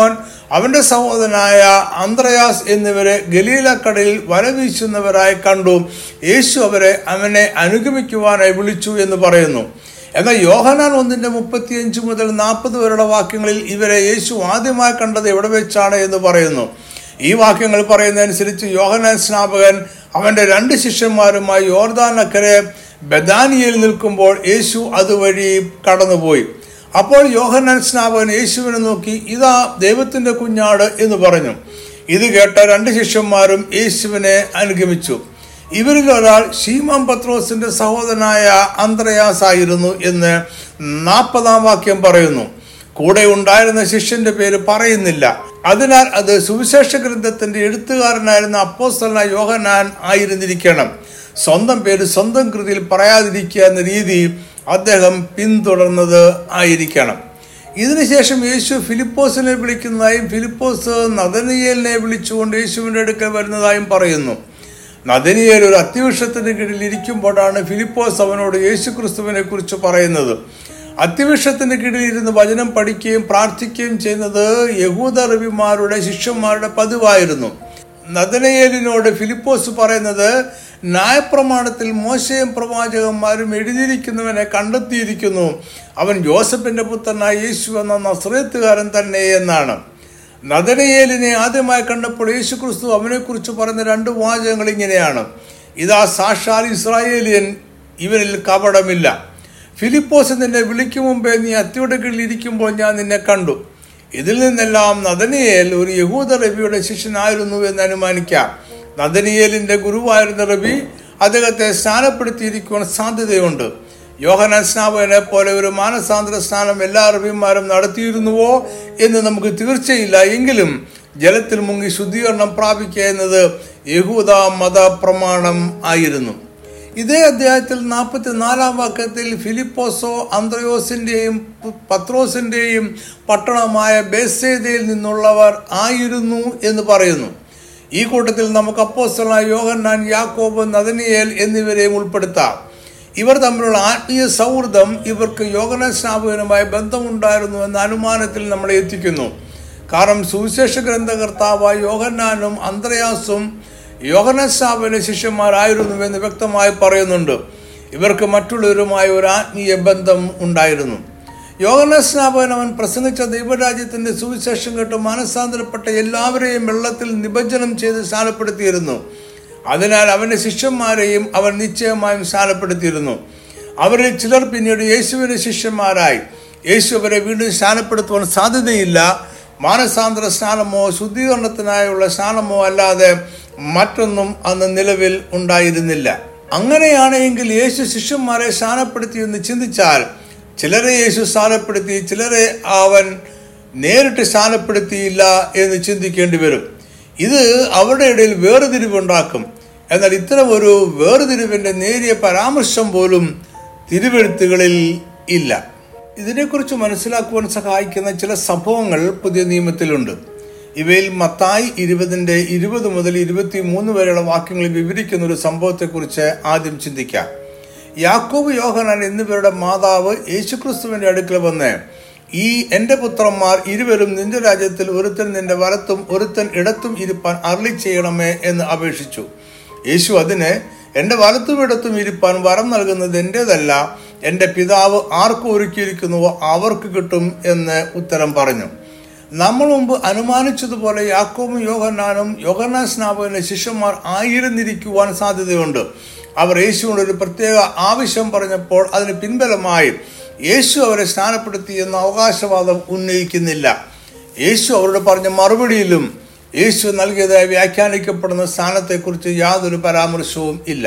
അവന്റെ സഹോദരനായ അന്ത്രയാസ് എന്നിവരെ ഗലീലക്കടലിൽ വല വീശുന്നവരായി കണ്ടു യേശു അവരെ അവനെ അനുഗമിക്കുവാനായി വിളിച്ചു എന്ന് പറയുന്നു എന്നാൽ യോഹനാൻ ഒന്നിന്റെ മുപ്പത്തിയഞ്ച് മുതൽ നാൽപ്പത് വരെയുള്ള വാക്യങ്ങളിൽ ഇവരെ യേശു ആദ്യമായി കണ്ടത് എവിടെ വെച്ചാണ് എന്ന് പറയുന്നു ഈ വാക്യങ്ങൾ പറയുന്നതനുസരിച്ച് യോഹനാൻ സ്നാപകൻ അവന്റെ രണ്ട് ശിഷ്യന്മാരുമായി യോർദാനക്കരെ ബദാനിയയിൽ നിൽക്കുമ്പോൾ യേശു അതുവഴി കടന്നുപോയി അപ്പോൾ യോഹന്നാൻ സ്നാപകൻ യേശുവിനെ നോക്കി ഇതാ ദൈവത്തിന്റെ കുഞ്ഞാട് എന്ന് പറഞ്ഞു ഇത് കേട്ട രണ്ട് ശിഷ്യന്മാരും യേശുവിനെ അനുഗമിച്ചു ഇവരിൽ ഒരാൾ ഷീമാം പത്രോസിന്റെ സഹോദരനായ അന്ത്രയാസ് ആയിരുന്നു എന്ന് നാൽപ്പതാം വാക്യം പറയുന്നു കൂടെ ഉണ്ടായിരുന്ന ശിഷ്യന്റെ പേര് പറയുന്നില്ല അതിനാൽ അത് സുവിശേഷ ഗ്രന്ഥത്തിന്റെ എഴുത്തുകാരനായിരുന്ന അപ്പോസ്തലനായ യോഹനാൻ ആയിരുന്നിരിക്കണം സ്വന്തം പേര് സ്വന്തം കൃതിയിൽ പറയാതിരിക്കുക എന്ന രീതി അദ്ദേഹം പിന്തുടർന്നത് ആയിരിക്കണം ഇതിനുശേഷം യേശു ഫിലിപ്പോസിനെ വിളിക്കുന്നതായും ഫിലിപ്പോസ് നദനിയേലിനെ വിളിച്ചുകൊണ്ട് യേശുവിൻ്റെ അടുക്കൽ വരുന്നതായും പറയുന്നു നദനിയേൽ ഒരു അത്യവൃക്ഷത്തിന് കീഴിൽ ഇരിക്കുമ്പോഴാണ് ഫിലിപ്പോസ് അവനോട് യേശു ക്രിസ്തുവിനെ കുറിച്ച് പറയുന്നത് അത്യവൃക്ഷത്തിന് കീഴിൽ ഇരുന്ന് വചനം പഠിക്കുകയും പ്രാർത്ഥിക്കുകയും ചെയ്യുന്നത് യഹൂദ റബിമാരുടെ ശിഷ്യന്മാരുടെ പതിവായിരുന്നു നദനയേലിനോട് ഫിലിപ്പോസ് പറയുന്നത് ന്യായപ്രമാണത്തിൽ മോശയും പ്രവാചകന്മാരും എഴുതിയിരിക്കുന്നവനെ കണ്ടെത്തിയിരിക്കുന്നു അവൻ ജോസഫിന്റെ പുത്രനായ യേശു എന്ന നസ്രേത്തുകാരൻ തന്നെ എന്നാണ് നദനയേലിനെ ആദ്യമായി കണ്ടപ്പോൾ യേശു ക്രിസ്തു അവനെക്കുറിച്ച് പറയുന്ന രണ്ട് വാചകങ്ങൾ ഇങ്ങനെയാണ് ഇതാ സാക്ഷാൽ ഇസ്രായേലിയൻ ഇവരിൽ കപടമില്ല ഫിലിപ്പോസ് നിന്നെ വിളിക്കും മുമ്പേ നീ അത്തിയുടെ കീഴിൽ ഇരിക്കുമ്പോൾ ഞാൻ നിന്നെ കണ്ടു ഇതിൽ നിന്നെല്ലാം നദനിയേൽ ഒരു യഹൂദ റബിയുടെ ശിഷ്യനായിരുന്നു എന്ന് അനുമാനിക്കാം നദനിയേലിന്റെ ഗുരുവായിരുന്ന റബി അദ്ദേഹത്തെ സ്നാനപ്പെടുത്തിയിരിക്കുവാൻ സാധ്യതയുണ്ട് യോഹനാൻ സ്നാപകനെ പോലെ ഒരു മാനസാന്തര സ്നാനം എല്ലാ റബിമാരും നടത്തിയിരുന്നുവോ എന്ന് നമുക്ക് തീർച്ചയില്ല എങ്കിലും ജലത്തിൽ മുങ്ങി ശുദ്ധീകരണം പ്രാപിക്കുക എന്നത് യഹൂദ മത പ്രമാണം ആയിരുന്നു ഇതേ അധ്യായത്തിൽ നാൽപ്പത്തി നാലാം വാക്യത്തിൽ ഫിലിപ്പോസോ അന്ത്രയോസിന്റെയും പത്രോസിന്റെയും പട്ടണമായ ബേസേദയിൽ നിന്നുള്ളവർ ആയിരുന്നു എന്ന് പറയുന്നു ഈ കൂട്ടത്തിൽ നമുക്ക് അപ്പോസ്തലനായ യോഹന്നാൻ യാക്കോബ് നദനിയേൽ എന്നിവരെയും ഉൾപ്പെടുത്താം ഇവർ തമ്മിലുള്ള ആത്മീയ സൗഹൃദം ഇവർക്ക് യോഗന സ്നാപകനുമായി ബന്ധമുണ്ടായിരുന്നു എന്ന അനുമാനത്തിൽ നമ്മളെ എത്തിക്കുന്നു കാരണം സുവിശേഷ ഗ്രന്ഥകർത്താവായ യോഹന്നാനും അന്ത്രയാസും യോഹനസ്നാപന ശിഷ്യന്മാരായിരുന്നുവെന്ന് വ്യക്തമായി പറയുന്നുണ്ട് ഇവർക്ക് മറ്റുള്ളവരുമായി ഒരു ആത്മീയ ബന്ധം ഉണ്ടായിരുന്നു യോഗനസ്നാപകൻ അവൻ പ്രസംഗിച്ച ദൈവരാജ്യത്തിന്റെ സുവിശേഷം കേട്ട് മനസ്സാന്തരപ്പെട്ട എല്ലാവരെയും വെള്ളത്തിൽ നിബഞ്ജനം ചെയ്ത് സ്നാനപ്പെടുത്തിയിരുന്നു അതിനാൽ അവന്റെ ശിഷ്യന്മാരെയും അവൻ നിശ്ചയമായും സ്നാനപ്പെടുത്തിയിരുന്നു അവരിൽ ചിലർ പിന്നീട് യേശുവിന്റെ ശിഷ്യന്മാരായി യേശു അവരെ വീണ്ടും സ്നാനപ്പെടുത്തുവാൻ സാധ്യതയില്ല മാനസാന്തര സ്നാനമോ ശുദ്ധീകരണത്തിനായുള്ള സ്നാനമോ അല്ലാതെ മറ്റൊന്നും അന്ന് നിലവിൽ ഉണ്ടായിരുന്നില്ല അങ്ങനെയാണെങ്കിൽ യേശു ശിഷ്യന്മാരെ സ്നാനപ്പെടുത്തി എന്ന് ചിന്തിച്ചാൽ ചിലരെ യേശു സ്ഥാനപ്പെടുത്തി ചിലരെ അവൻ നേരിട്ട് സ്ഥാനപ്പെടുത്തിയില്ല എന്ന് ചിന്തിക്കേണ്ടി വരും ഇത് അവരുടെ ഇടയിൽ വേർതിരിവുണ്ടാക്കും എന്നാൽ ഇത്തരം ഒരു വേർതിരിവിന്റെ നേരിയ പരാമർശം പോലും തിരുവെഴുത്തുകളിൽ ഇല്ല ഇതിനെക്കുറിച്ച് മനസ്സിലാക്കുവാൻ സഹായിക്കുന്ന ചില സംഭവങ്ങൾ പുതിയ നിയമത്തിലുണ്ട് ഇവയിൽ മത്തായി ഇരുപതിന്റെ ഇരുപത് മുതൽ ഇരുപത്തി മൂന്ന് വരെയുള്ള വാക്യങ്ങളിൽ വിവരിക്കുന്ന ഒരു സംഭവത്തെക്കുറിച്ച് ആദ്യം ചിന്തിക്കാം യാക്കോബ് യോഹനാൻ എന്നിവരുടെ മാതാവ് യേശുക്രിസ്തുവിന്റെ അടുക്കൽ വന്ന് ഈ എൻ്റെ പുത്രന്മാർ ഇരുവരും നിന്റെ രാജ്യത്തിൽ ഒരുത്തൻ നിന്റെ വലത്തും ഒരുത്തൻ ഇടത്തും ഇരിപ്പാൻ അരളി ചെയ്യണമേ എന്ന് അപേക്ഷിച്ചു യേശു അതിന് എൻ്റെ വലത്തും ഇടത്തും ഇരിപ്പാൻ വരം നൽകുന്നത് എൻ്റേതല്ല എൻ്റെ പിതാവ് ആർക്ക് ഒരുക്കിയിരിക്കുന്നുവോ അവർക്ക് കിട്ടും എന്ന് ഉത്തരം പറഞ്ഞു നമ്മൾ മുമ്പ് അനുമാനിച്ചതുപോലെ യാക്കോബും യോഹന്നാനും യോഹന്നാൻ സ്നാപകന്റെ ശിഷ്യന്മാർ ആയിരുന്നിരിക്കുവാൻ സാധ്യതയുണ്ട് അവർ യേശുവിനോട് ഒരു പ്രത്യേക ആവശ്യം പറഞ്ഞപ്പോൾ അതിന് പിൻബലമായി യേശു അവരെ സ്നാനപ്പെടുത്തി എന്ന അവകാശവാദം ഉന്നയിക്കുന്നില്ല യേശു അവരോട് പറഞ്ഞ മറുപടിയിലും യേശു നൽകിയതായി വ്യാഖ്യാനിക്കപ്പെടുന്ന സ്ഥാനത്തെക്കുറിച്ച് യാതൊരു പരാമർശവും ഇല്ല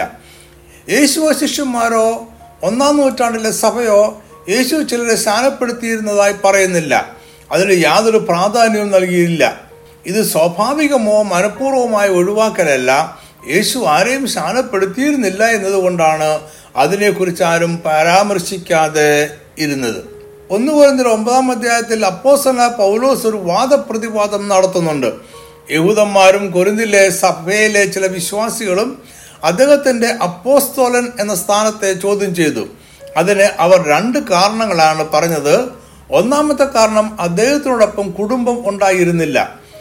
യേശുവോ ശിഷ്യന്മാരോ ഒന്നാം നൂറ്റാണ്ടിലെ സഭയോ യേശു ചിലരെ സ്നാനപ്പെടുത്തിയിരുന്നതായി പറയുന്നില്ല അതിന് യാതൊരു പ്രാധാന്യവും നൽകിയില്ല ഇത് സ്വാഭാവികമോ മനഃപൂർവമായ ഒഴിവാക്കലല്ല യേശു ആരെയും സ്നാനപ്പെടുത്തിയിരുന്നില്ല എന്നതുകൊണ്ടാണ് അതിനെക്കുറിച്ച് ആരും പരാമർശിക്കാതെ ഇരുന്നത് ഒന്ന് കുറഞ്ഞ ഒമ്പതാം അധ്യായത്തിൽ അപ്പോസന പൗലോസ് ഒരു വാദപ്രതിവാദം നടത്തുന്നുണ്ട് യഹൂദന്മാരും കൊരിന്തിലെ സഭയിലെ ചില വിശ്വാസികളും അദ്ദേഹത്തിന്റെ അപ്പോസ്തോലൻ എന്ന സ്ഥാനത്തെ ചോദ്യം ചെയ്തു അതിന് അവർ രണ്ട് കാരണങ്ങളാണ് പറഞ്ഞത് ഒന്നാമത്തെ കാരണം അദ്ദേഹത്തിനോടൊപ്പം കുടുംബം ഉണ്ടായിരുന്നില്ല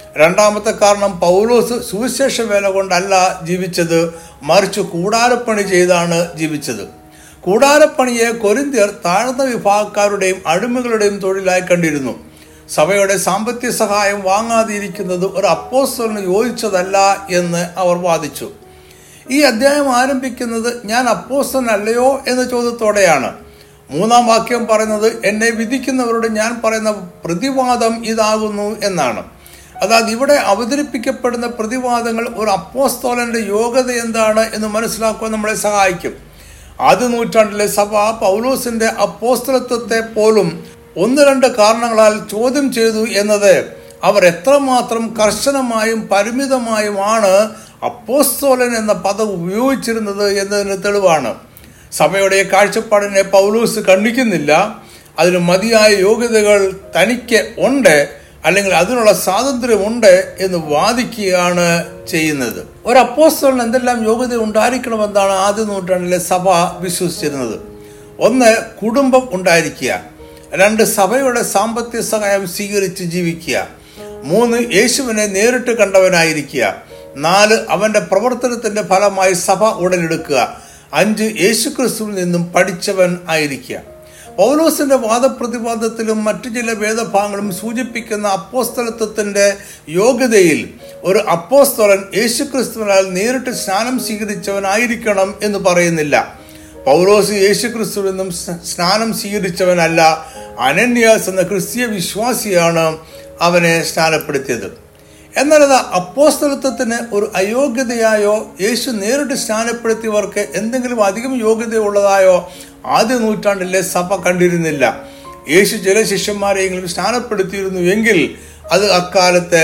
രണ്ടാമത്തെ കാരണം പൗലോസ് സുവിശേഷ വേല കൊണ്ടല്ല ജീവിച്ചത് മറിച്ച് കൂടാരപ്പണി ചെയ്താണ് ജീവിച്ചത് കൂടാരപ്പണിയെ കൊരിന്ത്യർ താഴ്ന്ന വിഭാഗക്കാരുടെയും അടിമകളുടെയും തൊഴിലായി കണ്ടിരുന്നു സഭയുടെ സാമ്പത്തിക സഹായം വാങ്ങാതിരിക്കുന്നത് ഒരു അപ്പോസ്റ്റലിന് യോജിച്ചതല്ല എന്ന് അവർ വാദിച്ചു ഈ അധ്യായം ആരംഭിക്കുന്നത് ഞാൻ അപ്പോസ്റ്റലല്ലയോ എന്ന ചോദ്യത്തോടെയാണ് മൂന്നാം വാക്യം പറയുന്നത് എന്നെ വിധിക്കുന്നവരോട് ഞാൻ പറയുന്ന പ്രതിവാദം ഇതാകുന്നു എന്നാണ് അതായത് ഇവിടെ അവതരിപ്പിക്കപ്പെടുന്ന പ്രതിവാദങ്ങൾ ഒരു അപ്പോസ്തോലന്റെ യോഗ്യത എന്താണ് എന്ന് മനസ്സിലാക്കുവാൻ നമ്മളെ സഹായിക്കും ആദ്യ നൂറ്റാണ്ടിലെ സഭ പൗലോസിന്റെ അപ്പോസ്തലത്വത്തെ പോലും ഒന്ന് രണ്ട് കാരണങ്ങളാൽ ചോദ്യം ചെയ്തു എന്നത് അവർ എത്രമാത്രം കർശനമായും പരിമിതമായുമാണ് അപ്പോസ്തോലൻ എന്ന പദം ഉപയോഗിച്ചിരുന്നത് എന്നതിന് തെളിവാണ് സഭയുടെ കാഴ്ചപ്പാടിനെ പൗലൂസ് കണ്ണിക്കുന്നില്ല അതിന് മതിയായ യോഗ്യതകൾ തനിക്ക് ഉണ്ട് അല്ലെങ്കിൽ അതിനുള്ള സ്വാതന്ത്ര്യമുണ്ട് എന്ന് വാദിക്കുകയാണ് ചെയ്യുന്നത് ഒരു അപ്പോസ്തോലിന് എന്തെല്ലാം യോഗ്യത ഉണ്ടായിരിക്കണമെന്നാണ് ആദ്യ നൂറ്റാണ്ടിലെ സഭ വിശ്വസിച്ചിരുന്നത് ഒന്ന് കുടുംബം ഉണ്ടായിരിക്കുക രണ്ട് സഭയുടെ സാമ്പത്തിക സഹായം സ്വീകരിച്ച് ജീവിക്കുക മൂന്ന് യേശുവിനെ നേരിട്ട് കണ്ടവനായിരിക്കുക നാല് അവന്റെ പ്രവർത്തനത്തിന്റെ ഫലമായി സഭ ഉടലെടുക്കുക അഞ്ച് യേശുക്രിസ്തുവിൽ നിന്നും പഠിച്ചവൻ ആയിരിക്കുക പൗലോസിന്റെ വാദപ്രതിവാദത്തിലും മറ്റു ചില വേദഭാഗങ്ങളും സൂചിപ്പിക്കുന്ന അപ്പോസ്തലത്വത്തിന്റെ യോഗ്യതയിൽ ഒരു അപ്പോസ്തലൻ യേശുക്രിസ്തുവിനാൽ നേരിട്ട് സ്നാനം സ്വീകരിച്ചവനായിരിക്കണം എന്ന് പറയുന്നില്ല പൗലോസ് യേശുക്രിസ്തുവിൽ നിന്നും സ്നാനം സ്വീകരിച്ചവനല്ല അനന്യാസ് എന്ന ക്രിസ്തീയ വിശ്വാസിയാണ് അവനെ സ്നാനപ്പെടുത്തിയത് എന്നാൽ അത് അപ്പോസ്തലത്വത്തിന് ഒരു അയോഗ്യതയായോ യേശു നേരിട്ട് സ്നാനപ്പെടുത്തിയവർക്ക് എന്തെങ്കിലും അധികം യോഗ്യതയുള്ളതായോ ആദ്യ നൂറ്റാണ്ടിലെ സഭ കണ്ടിരുന്നില്ല യേശു ചില ശിഷ്യന്മാരെയെങ്കിലും സ്നാനപ്പെടുത്തിയിരുന്നു എങ്കിൽ അത് അക്കാലത്തെ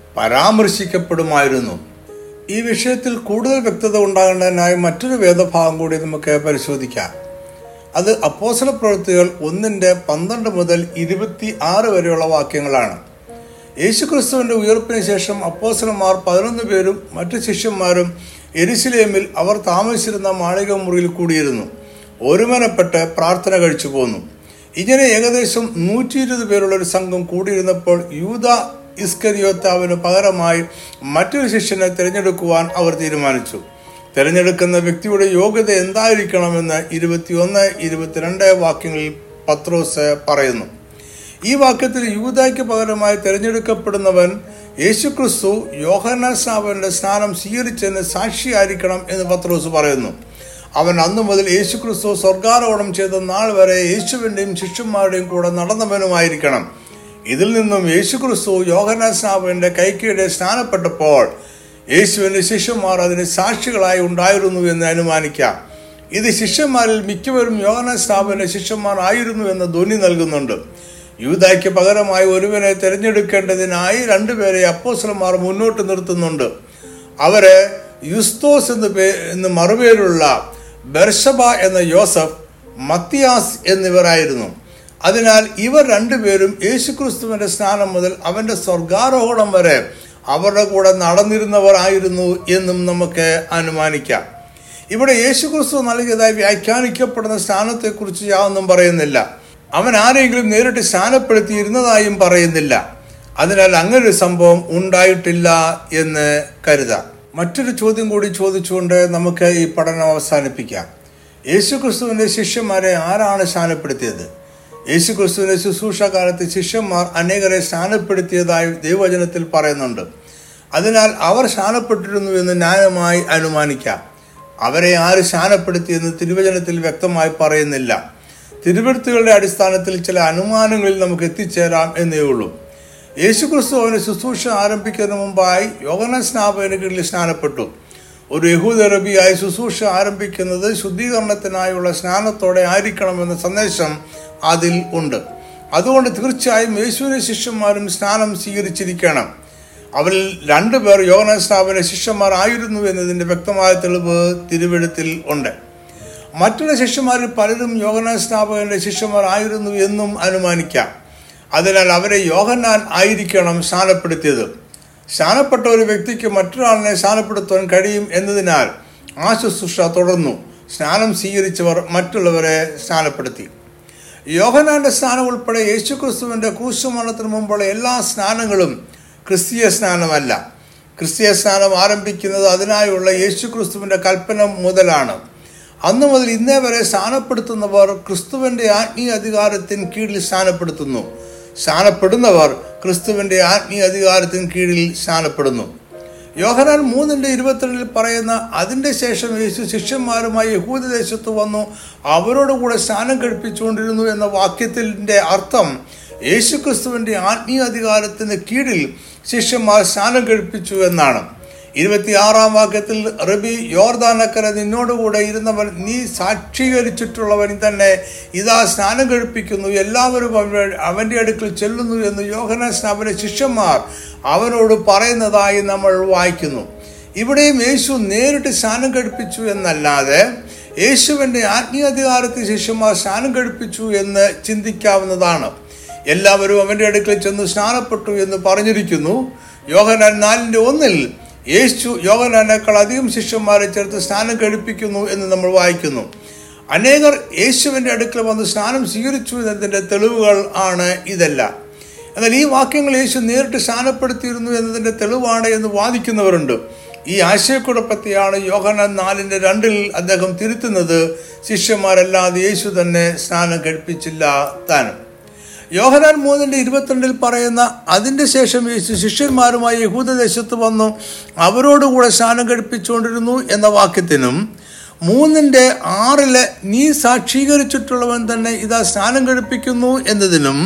പരാമർശിക്കപ്പെടുമായിരുന്നു ഈ വിഷയത്തിൽ കൂടുതൽ വ്യക്തത ഉണ്ടാകേണ്ടതിനായി മറ്റൊരു വേദഭാഗം കൂടി നമുക്ക് പരിശോധിക്കാം അത് അപ്പോസല പ്രവൃത്തികൾ ഒന്നിന്റെ പന്ത്രണ്ട് മുതൽ ഇരുപത്തി ആറ് വരെയുള്ള വാക്യങ്ങളാണ് യേശുക്രിസ്തുവിന്റെ ഉയർപ്പിന് ശേഷം അപ്പോസലന്മാർ പതിനൊന്ന് പേരും മറ്റു ശിഷ്യന്മാരും എരിശിലേമിൽ അവർ താമസിച്ചിരുന്ന മാളിക മുറിയിൽ കൂടിയിരുന്നു ഒരുമനപ്പെട്ട് പ്രാർത്ഥന കഴിച്ചു പോന്നു ഇങ്ങനെ ഏകദേശം നൂറ്റി ഇരുപത് പേരുള്ള ഒരു സംഘം കൂടിയിരുന്നപ്പോൾ യൂത ഇസ്കരിയോത്താവിന് പകരമായി മറ്റൊരു ശിഷ്യനെ തിരഞ്ഞെടുക്കുവാൻ അവർ തീരുമാനിച്ചു തിരഞ്ഞെടുക്കുന്ന വ്യക്തിയുടെ യോഗ്യത എന്തായിരിക്കണമെന്ന് ഇരുപത്തിയൊന്ന് ഇരുപത്തിരണ്ട് വാക്യങ്ങളിൽ പത്രോസ് പറയുന്നു ഈ വാക്യത്തിൽ യൂതായ്ക്ക് പകരമായി തിരഞ്ഞെടുക്കപ്പെടുന്നവൻ യേശുക്രിസ്തു യോഹന സ്നാപന്റെ സ്നാനം സ്വീകരിച്ചതിന് സാക്ഷിയായിരിക്കണം എന്ന് പത്രോസ് പറയുന്നു അവൻ അന്നു മുതൽ യേശുക്രിസ്തു സ്വർഗാരോഹണം ചെയ്ത നാൾ വരെ യേശുവിൻ്റെയും ശിഷ്യന്മാരുടെയും കൂടെ നടന്നവനുമായിരിക്കണം ഇതിൽ നിന്നും യേശുക്രിസ്തു യോഹന സ്നാപന്റെ കൈക്കീടെ സ്നാനപ്പെട്ടപ്പോൾ യേശുവിന്റെ ശിഷ്യന്മാർ അതിന് സാക്ഷികളായി ഉണ്ടായിരുന്നു എന്ന് അനുമാനിക്കാം ഇത് ശിഷ്യന്മാരിൽ മിക്കവരും യോഹന സ്നാപന്റെ ശിഷ്യന്മാർ ആയിരുന്നു എന്ന ധ്വനി നൽകുന്നുണ്ട് യൂതായ്ക്ക് പകരമായി ഒരുവനെ തിരഞ്ഞെടുക്കേണ്ടതിനായി രണ്ടുപേരെ അപ്പോസലന്മാർ മുന്നോട്ട് നിർത്തുന്നുണ്ട് അവര് യുസ്തോസ് എന്ന് പേ എന്ന് മറുപേരുള്ള ബെർഷബ എന്ന യോസഫ് മത്തിയാസ് എന്നിവരായിരുന്നു അതിനാൽ ഇവർ രണ്ടുപേരും യേശുക്രിസ്തുവിന്റെ സ്നാനം മുതൽ അവന്റെ സ്വർഗാരോഹണം വരെ അവരുടെ കൂടെ നടന്നിരുന്നവർ ആയിരുന്നു എന്നും നമുക്ക് അനുമാനിക്കാം ഇവിടെ യേശുക്രിസ്തു നൽകിയതായി വ്യാഖ്യാനിക്കപ്പെടുന്ന സ്ഥാനത്തെക്കുറിച്ച് യാതൊന്നും പറയുന്നില്ല അവൻ ആരെങ്കിലും നേരിട്ട് സ്ഥാനപ്പെടുത്തിയിരുന്നതായും പറയുന്നില്ല അതിനാൽ അങ്ങനൊരു സംഭവം ഉണ്ടായിട്ടില്ല എന്ന് കരുതാം മറ്റൊരു ചോദ്യം കൂടി ചോദിച്ചുകൊണ്ട് നമുക്ക് ഈ പഠനം അവസാനിപ്പിക്കാം യേശുക്രിസ്തുവിന്റെ ശിഷ്യന്മാരെ ആരാണ് സ്ഥാനപ്പെടുത്തിയത് യേശുക്രിസ്തുവിന്റെ ശുശ്രൂഷ കാലത്ത് ശിഷ്യന്മാർ അനേകരെ സ്ഥാനപ്പെടുത്തിയതായി ദൈവവചനത്തിൽ പറയുന്നുണ്ട് അതിനാൽ അവർ സ്ഥാനപ്പെട്ടിരുന്നു എന്ന് ന്യായമായി അനുമാനിക്കാം അവരെ ആര് സ്ഥാനപ്പെടുത്തിയെന്ന് തിരുവചനത്തിൽ വ്യക്തമായി പറയുന്നില്ല തിരുവഴുത്തുകളുടെ അടിസ്ഥാനത്തിൽ ചില അനുമാനങ്ങളിൽ നമുക്ക് എത്തിച്ചേരാം എന്നേ ഉള്ളൂ യേശുക്രിസ്തു അവന് ശുശ്രൂഷ ആരംഭിക്കുന്നതിന് മുമ്പായി യോഗന സ്നാപകന് കീഴിൽ സ്നാനപ്പെട്ടു ഒരു യഹൂദ റബിയായി ശുശ്രൂഷ ആരംഭിക്കുന്നത് ശുദ്ധീകരണത്തിനായുള്ള സ്നാനത്തോടെ ആയിരിക്കണമെന്ന സന്ദേശം അതിൽ ഉണ്ട് അതുകൊണ്ട് തീർച്ചയായും യേശുവിന്റെ ശിഷ്യന്മാരും സ്നാനം സ്വീകരിച്ചിരിക്കണം അവരിൽ രണ്ടുപേർ യോഗന സ്നാപന ശിഷ്യന്മാർ ആയിരുന്നു എന്നതിന്റെ വ്യക്തമായ തെളിവ് തിരുവെഴുത്തിൽ ഉണ്ട് മറ്റുള്ള ശിഷ്യന്മാരിൽ പലരും യോഗന സ്നാപകന്റെ ശിഷ്യന്മാർ ആയിരുന്നു എന്നും അനുമാനിക്കാം അതിനാൽ അവരെ യോഹന്നാൻ ആയിരിക്കണം സ്ഥാനപ്പെടുത്തിയത് സ്ഥാനപ്പെട്ട ഒരു വ്യക്തിക്ക് മറ്റൊരാളിനെ സ്ഥാനപ്പെടുത്തുവാൻ കഴിയും എന്നതിനാൽ ആ ശുശ്രൂഷ തുടർന്നു സ്നാനം സ്വീകരിച്ചവർ മറ്റുള്ളവരെ സ്ഥാനപ്പെടുത്തി യോഹനാന്റെ സ്നാനം ഉൾപ്പെടെ യേശുക്രിസ്തുവിന്റെ ക്രൂശുമരണത്തിന് മുമ്പുള്ള എല്ലാ സ്നാനങ്ങളും ക്രിസ്തീയ സ്നാനമല്ല ക്രിസ്തീയ സ്നാനം ആരംഭിക്കുന്നത് അതിനായുള്ള യേശു ക്രിസ്തുവിൻ്റെ കൽപ്പന മുതലാണ് അന്ന് മുതൽ ഇന്നേ വരെ സ്ഥാനപ്പെടുത്തുന്നവർ ക്രിസ്തുവിൻ്റെ ആത്മീയ അധികാരത്തിന് കീഴിൽ സ്ഥാനപ്പെടുത്തുന്നു സ്ഥാനപ്പെടുന്നവർ ക്രിസ്തുവിൻ്റെ ആത്മീയ അധികാരത്തിന് കീഴിൽ സ്ഥാനപ്പെടുന്നു യോഹനാൻ മൂന്നിൻ്റെ ഇരുപത്തിരണ്ടിൽ പറയുന്ന അതിൻ്റെ ശേഷം യേശു ശിഷ്യന്മാരുമായി യഹൂദദേശത്ത് വന്നു അവരോട് കൂടെ സ്നാനം കഴിപ്പിച്ചുകൊണ്ടിരുന്നു എന്ന വാക്യത്തിൻ്റെ അർത്ഥം യേശു ക്രിസ്തുവിൻ്റെ ആത്മീയ അധികാരത്തിന് കീഴിൽ ശിഷ്യന്മാർ സ്നാനം കഴിപ്പിച്ചു എന്നാണ് ഇരുപത്തിയാറാം വാക്യത്തിൽ റബി യോർദാനക്കര നിന്നോടുകൂടെ ഇരുന്നവൻ നീ സാക്ഷീകരിച്ചിട്ടുള്ളവൻ തന്നെ ഇതാ സ്നാനം കഴിപ്പിക്കുന്നു എല്ലാവരും അവന്റെ- അവന്റെ അടുക്കൽ ചെല്ലുന്നു എന്ന് യോഹന സ്നാപന ശിഷ്യന്മാർ അവനോട് പറയുന്നതായി നമ്മൾ വായിക്കുന്നു ഇവിടെയും യേശു നേരിട്ട് സ്നാനം കഴിപ്പിച്ചു എന്നല്ലാതെ യേശുവിൻ്റെ ആത്മീയാധികാരത്തിൽ ശിഷ്യന്മാർ സ്നാനം കഴിപ്പിച്ചു എന്ന് ചിന്തിക്കാവുന്നതാണ് എല്ലാവരും അവൻ്റെ അടുക്കൽ ചെന്ന് സ്നാനപ്പെട്ടു എന്ന് പറഞ്ഞിരിക്കുന്നു യോഹനാൻ നാലിൻ്റെ ഒന്നിൽ യേശു യോഹനാനേക്കാൾ അധികം ശിഷ്യന്മാരെ ചേർത്ത് സ്നാനം കഴിപ്പിക്കുന്നു എന്ന് നമ്മൾ വായിക്കുന്നു അനേകർ യേശുവിൻ്റെ അടുക്കൽ വന്ന് സ്നാനം സ്വീകരിച്ചു എന്നതിൻ്റെ തെളിവുകൾ ആണ് ഇതെല്ലാം എന്നാൽ ഈ വാക്യങ്ങൾ യേശു നേരിട്ട് സ്ഥാനപ്പെടുത്തിയിരുന്നു എന്നതിൻ്റെ തെളിവാണ് എന്ന് വാദിക്കുന്നവരുണ്ട് ഈ ആശയക്കുഴപ്പത്തെയാണ് യോഹനാൻ നാലിൻ്റെ രണ്ടിൽ അദ്ദേഹം തിരുത്തുന്നത് ശിഷ്യന്മാരല്ലാതെ യേശു തന്നെ സ്നാനം കഴിപ്പിച്ചില്ല താനും യോഹനാൻ മൂന്നിൻ്റെ ഇരുപത്തിരണ്ടിൽ പറയുന്ന അതിൻ്റെ ശേഷം യേശു ശിഷ്യന്മാരുമായി യഹൂദദേശത്ത് വന്നു അവരോടുകൂടെ സ്നാനം കഴിപ്പിച്ചുകൊണ്ടിരുന്നു എന്ന വാക്യത്തിനും മൂന്നിൻ്റെ ആറില് നീ സാക്ഷീകരിച്ചിട്ടുള്ളവൻ തന്നെ ഇതാ സ്നാനം കഴിപ്പിക്കുന്നു എന്നതിനും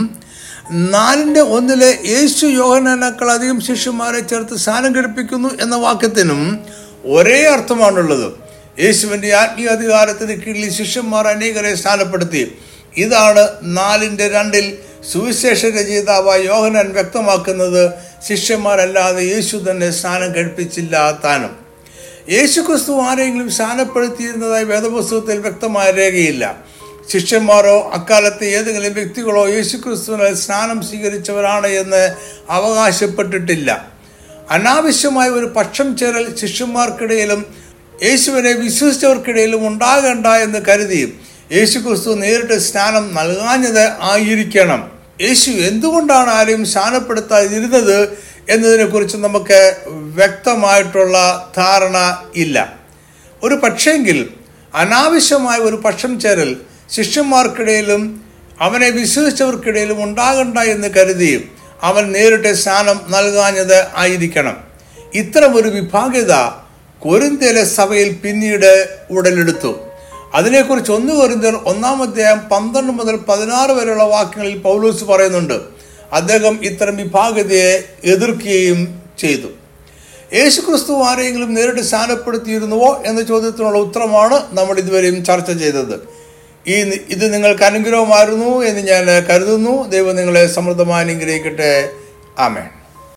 നാലിൻ്റെ ഒന്നിലെ യേശു യോഹനാനേക്കാൾ അധികം ശിഷ്യന്മാരെ ചേർത്ത് സ്നാനം കഴിപ്പിക്കുന്നു എന്ന വാക്യത്തിനും ഒരേ അർത്ഥമാണുള്ളത് യേശുവിൻ്റെ ആത്മീയ അധികാരത്തിന് കീഴിൽ ശിഷ്യന്മാർ അനേകരെ സ്ഥാനപ്പെടുത്തി ഇതാണ് നാലിൻ്റെ രണ്ടിൽ സുവിശേഷ രചയിതാവായ യോഹനാൻ വ്യക്തമാക്കുന്നത് ശിഷ്യന്മാരല്ലാതെ യേശു തന്നെ സ്നാനം കഴിപ്പിച്ചില്ല താനും യേശു ക്രിസ്തു ആരെങ്കിലും സ്ഥാനപ്പെടുത്തിയിരുന്നതായി വേദപുസ്തകത്തിൽ വ്യക്തമായ രേഖയില്ല ശിഷ്യന്മാരോ അക്കാലത്തെ ഏതെങ്കിലും വ്യക്തികളോ യേശു ക്രിസ്തുവിനാൽ സ്നാനം സ്വീകരിച്ചവരാണ് എന്ന് അവകാശപ്പെട്ടിട്ടില്ല അനാവശ്യമായ ഒരു പക്ഷം ചേരൽ ശിഷ്യന്മാർക്കിടയിലും യേശുവിനെ വിശ്വസിച്ചവർക്കിടയിലും ഉണ്ടാകണ്ട എന്ന് കരുതി യേശു ക്രിസ്തു നേരിട്ട് സ്നാനം നൽകാഞ്ഞത് ആയിരിക്കണം യേശു എന്തുകൊണ്ടാണ് ആരെയും സ്നാനപ്പെടുത്താതിരുന്നത് എന്നതിനെക്കുറിച്ച് നമുക്ക് വ്യക്തമായിട്ടുള്ള ധാരണ ഇല്ല ഒരു പക്ഷേങ്കിൽ അനാവശ്യമായ ഒരു പക്ഷം ചേരൽ ശിഷ്യന്മാർക്കിടയിലും അവനെ വിശ്വസിച്ചവർക്കിടയിലും ഉണ്ടാകണ്ട എന്ന് കരുതി അവൻ നേരിട്ട് സ്നാനം നൽകാഞ്ഞത് ആയിരിക്കണം ഇത്തരം ഒരു വിഭാഗ്യത കൊരിന്ത്യയിലെ സഭയിൽ പിന്നീട് ഉടലെടുത്തു അതിനെക്കുറിച്ച് ഒന്ന് കൊരിന്ത്യർ ഒന്നാം അധ്യായം പന്ത്രണ്ട് മുതൽ പതിനാറ് വരെയുള്ള വാക്യങ്ങളിൽ പൗലൂസ് പറയുന്നുണ്ട് അദ്ദേഹം ഇത്തരം വിഭാഗതയെ എതിർക്കുകയും ചെയ്തു യേശു ക്രിസ്തു ആരെങ്കിലും നേരിട്ട് സ്ഥാനപ്പെടുത്തിയിരുന്നുവോ എന്ന ചോദ്യത്തിനുള്ള ഉത്തരമാണ് നമ്മൾ ഇതുവരെയും ചർച്ച ചെയ്തത് ഈ ഇത് നിങ്ങൾക്ക് അനുഗ്രഹമായിരുന്നു എന്ന് ഞാൻ കരുതുന്നു ദൈവം നിങ്ങളെ സമൃദ്ധമായി അനുഗ്രഹിക്കട്ടെ ആമേൻ